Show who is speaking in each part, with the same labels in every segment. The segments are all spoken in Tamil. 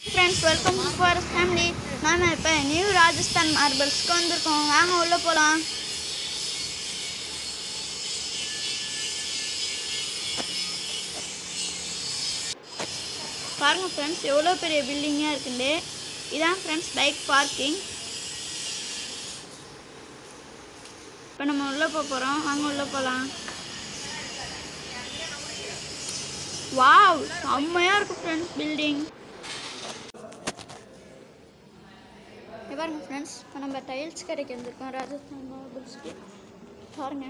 Speaker 1: Friends welcome to forest family நாம இப்போ நியூ ராஜஸ்தான் மார்பிள்ஸ்க்கு வந்திருக்கோம் வாங்க உள்ளே போகலாம் பாருங்க ஃப்ரெண்ட்ஸ் எவ்வளோ பெரிய பில்டிங்காக இருக்குண்டு இதான் ஃப்ரெண்ட்ஸ் பைக் பார்க்கிங் இப்போ நம்ம உள்ளே போக போகிறோம் வாங்க உள்ளே போகலாம் வாவ் செம்மையாக இருக்கும் ஃப்ரெண்ட்ஸ் பில்டிங் இங்க பாருங்க ஃப்ரெண்ட்ஸ் இப்போ நம்ம டைல்ஸ் கடைக்கு வந்திருக்கோம் ராஜஸ்தான் மார்பிள்ஸ்க்கு பாருங்க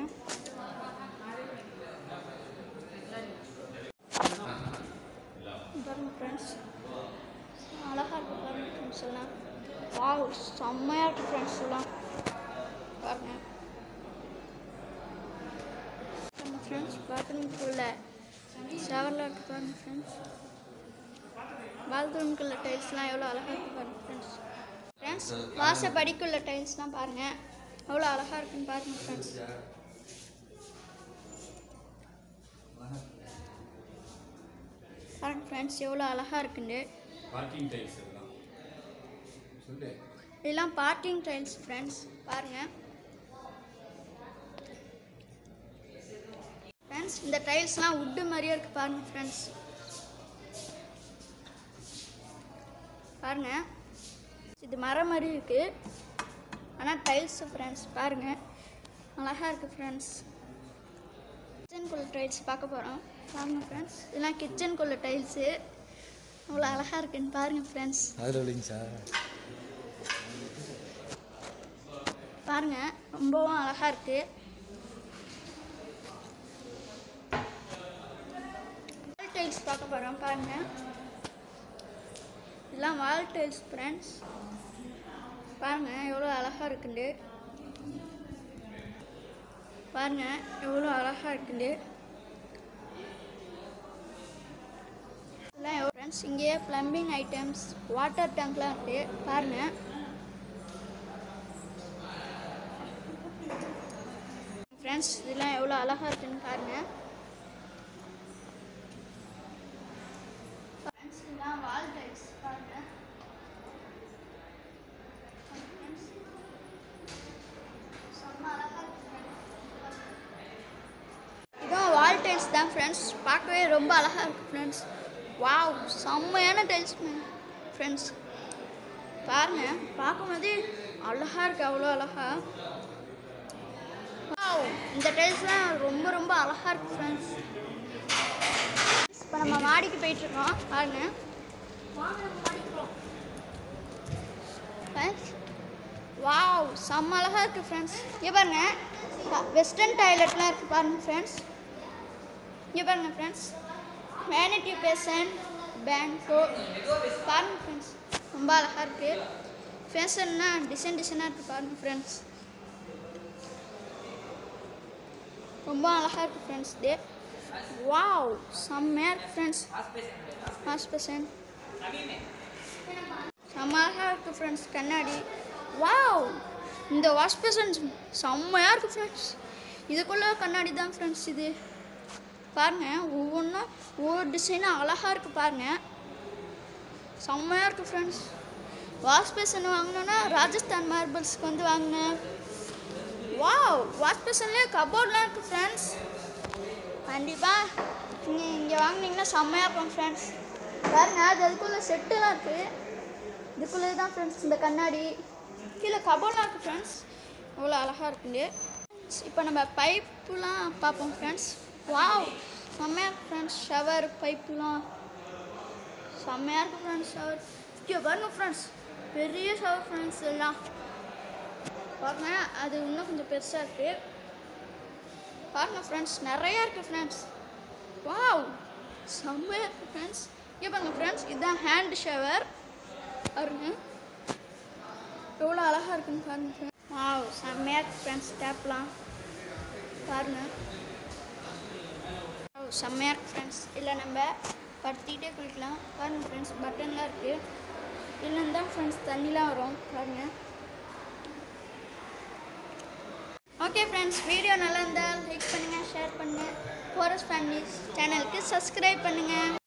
Speaker 1: இங்க பாருங்க ஃப்ரெண்ட்ஸ் அழகாக இருக்கு பாருங்க ஃப்ரெண்ட்ஸ் எல்லாம் வாவ் செம்மையாக இருக்கு ஃப்ரெண்ட்ஸ் எல்லாம் பாருங்க நம்ம ஃப்ரெண்ட்ஸ் பாத்ரூம்குள்ள ஷவரில் இருக்கு பாருங்க ஃப்ரெண்ட்ஸ் பாத்ரூம்குள்ள டைல்ஸ்லாம் எவ்வளோ அழகாக இருக்கு பாருங்க ஃப்ரெண்ட்ஸ் ஃப்ரெண்ட்ஸ் வாசப்படிக்குள்ள டைல்ஸ்லாம் பாருங்க எவ்வளோ அழகாக இருக்குன்னு பாருங்க ஃப்ரெண்ட்ஸ் பாருங்க ஃப்ரெண்ட்ஸ் எவ்வளோ அழகாக இருக்குண்டு
Speaker 2: பார்க்கிங் டைல்ஸ் இதெல்லாம் சொல்லு
Speaker 1: இதெல்லாம் பார்க்கிங் டைல்ஸ் ஃப்ரெண்ட்ஸ் பாருங்க ஃப்ரெண்ட்ஸ் இந்த டைல்ஸ்லாம் உட்டு மாதிரியே இருக்கு பாருங்க ஃப்ரெண்ட்ஸ் பாருங்க இது மரம் மாதிரி இருக்கு ஆனால் டைல்ஸ் ஃப்ரெண்ட்ஸ் பாருங்க அழகா இருக்கு ஃப்ரெண்ட்ஸ் கிச்சனுக்குள்ள டைல்ஸ் பார்க்க போகிறோம் பாருங்க ஃப்ரெண்ட்ஸ் இதெல்லாம் கிச்சனுக்குள்ள டைல்ஸு அவ்வளோ அழகா இருக்குன்னு பாருங்க ஃப்ரெண்ட்ஸ்
Speaker 2: அதில் இல்லைங்க சார்
Speaker 1: பாருங்க ரொம்பவும் அழகா இருக்கு வால் டைல்ஸ் பார்க்க போறோம் பாருங்க இதெல்லாம் வால் டைல்ஸ் ஃப்ரெண்ட்ஸ் பாருங்க எவ்வளோ அழகா இருக்குண்டு பாருங்க எவ்வளோ அழகா இருக்குண்டு எல்லாம் ஃப்ரெண்ட்ஸ் இங்கேயே ப்ளம்பிங் ஐட்டம்ஸ் வாட்டர் டேங்க்லாம் இருக்கு பாருங்க ஃப்ரெண்ட்ஸ் இதெல்லாம் எவ்வளோ அழகாக இருக்குன்னு பாருங்க ஃப்ரெண்ட்ஸ் இதெல்லாம் வால் டைல்ஸ் பாருங்க Friends, செம்ம அழகா இருக்கு friends. இதான் வால் டைல்ஸ் தான் ஃப்ரெண்ட்ஸ் பார்க்கவே ரொம்ப அழகாக இருக்கு ஃப்ரெண்ட்ஸ் வாவ் செம்மையான டைல்ஸ் ஃப்ரெண்ட்ஸ் பாருங்க பார்க்கும்போது அழகா இருக்கு அவ்வளோ அழகா வாவ் இந்த டைல்ஸ்லாம் ரொம்ப ரொம்ப அழகா இருக்கு ஃப்ரெண்ட்ஸ் இப்போ நம்ம மாடிக்கு போயிட்டு இருக்கோம் பாருங்க ஃப்ரெண்ட்ஸ் வாவ் செம்ம அழகா இருக்கு ஃப்ரெண்ட்ஸ் இங்கே பாருங்க வெஸ்டர்ன் டாய்லெட்லாம் இருக்கு பாருங்க ஃப்ரெண்ட்ஸ் இங்கே பாருங்க ஃப்ரெண்ட்ஸ் வேனிட்டி பேசன் பேங்கோ பாருங்க ஃப்ரெண்ட்ஸ் ரொம்ப அழகா இருக்கு ஃபேஷன்னா டிசைன் டிசைனாக இருக்கு பாருங்க ஃப்ரெண்ட்ஸ் ரொம்ப அழகாக இருக்குது ஃப்ரெண்ட்ஸ் டே வாவ் செம்மையாக இருக்குது ஃப்ரெண்ட்ஸ் வாஷ் பேஷன் செம்ம அழகாக இருக்குது ஃப்ரெண்ட்ஸ் கண்ணாடி வாவ் இந்த வாஷ் பேஷன் செம்மையாக இருக்குது ஃப்ரெண்ட்ஸ் இதுக்குள்ளே கண்ணாடி தான் ஃப்ரெண்ட்ஸ் இது பாருங்க ஒவ்வொன்றும் ஒவ்வொரு டிசைனும் அழகாக இருக்குது பாருங்க செம்மையாக இருக்குது ஃப்ரெண்ட்ஸ் வாஷ் பேஷன் வாங்கினோன்னா ராஜஸ்தான் மார்பிள்ஸ்க்கு வந்து வாங்கினேன் வாவ் வாஷ் பேஷன்லேயே கபோர்ட்லாம் இருக்குது ஃப்ரெண்ட்ஸ் கண்டிப்பாக நீங்கள் இங்கே வாங்குனீங்கன்னா செம்மையாக இருக்கும் ஃப்ரெண்ட்ஸ் பாருங்க அது அதுக்குள்ளே செட்டுலாம் இருக்குது இதுக்குள்ளே தான் ஃப்ரெண்ட்ஸ் இந்த கண்ணாடி கீழே கபோர்ட்லாம் இருக்குது ஃப்ரெண்ட்ஸ் இவ்வளோ அழகாக இருக்குது இப்போ நம்ம பைப்புலாம் பார்ப்போம் ஃப்ரெண்ட்ஸ் வாவ் செம்மையாக இருக்கு ஃப்ரெண்ட்ஸ் ஷவர் பைப்புலாம் செம்மையாக இருக்குது ஃப்ரெண்ட்ஸ் ஷவர் இங்கே பாருங்க ஃப்ரெண்ட்ஸ் பெரிய ஷவர் ஃப்ரெண்ட்ஸ் எல்லாம் பாருங்க அது இன்னும் கொஞ்சம் பெருசாக இருக்கு பாருங்க ஃப்ரெண்ட்ஸ் நிறையா இருக்கு ஃப்ரெண்ட்ஸ் வாவ் செம்மையாக இருக்கு ஃப்ரெண்ட்ஸ் இங்கே பாருங்க ஃப்ரெண்ட்ஸ் இதுதான் ஹேண்ட் ஷவர் பாருங்க எவ்வளோ அழகாக இருக்குன்னு பாருங்க friends. வாவ் செம்மையாக இருக்கு ஃப்ரெண்ட்ஸ் டேப்லாம் பாருங்க வாவ் செம்மையாக இருக்கு ஃப்ரெண்ட்ஸ் இல்லை நம்ம படுத்திக்கிட்டே குளிக்கலாம் பாருங்க ஃப்ரெண்ட்ஸ் பட்டன்லாம் இருக்குது இதுலேருந்து தான் ஃப்ரெண்ட்ஸ் தண்ணிலாம் வரும் பாருங்கள் ஓகே ஃப்ரெண்ட்ஸ் வீடியோ நல்லா இருந்தால் லைக் பண்ணுங்கள் ஷேர் பண்ணுங்கள் ஃபாரஸ்ட் ஃபேமிலிஸ் சேனலுக்கு சப்ஸ்கிரைப் பண்ணுங்கள்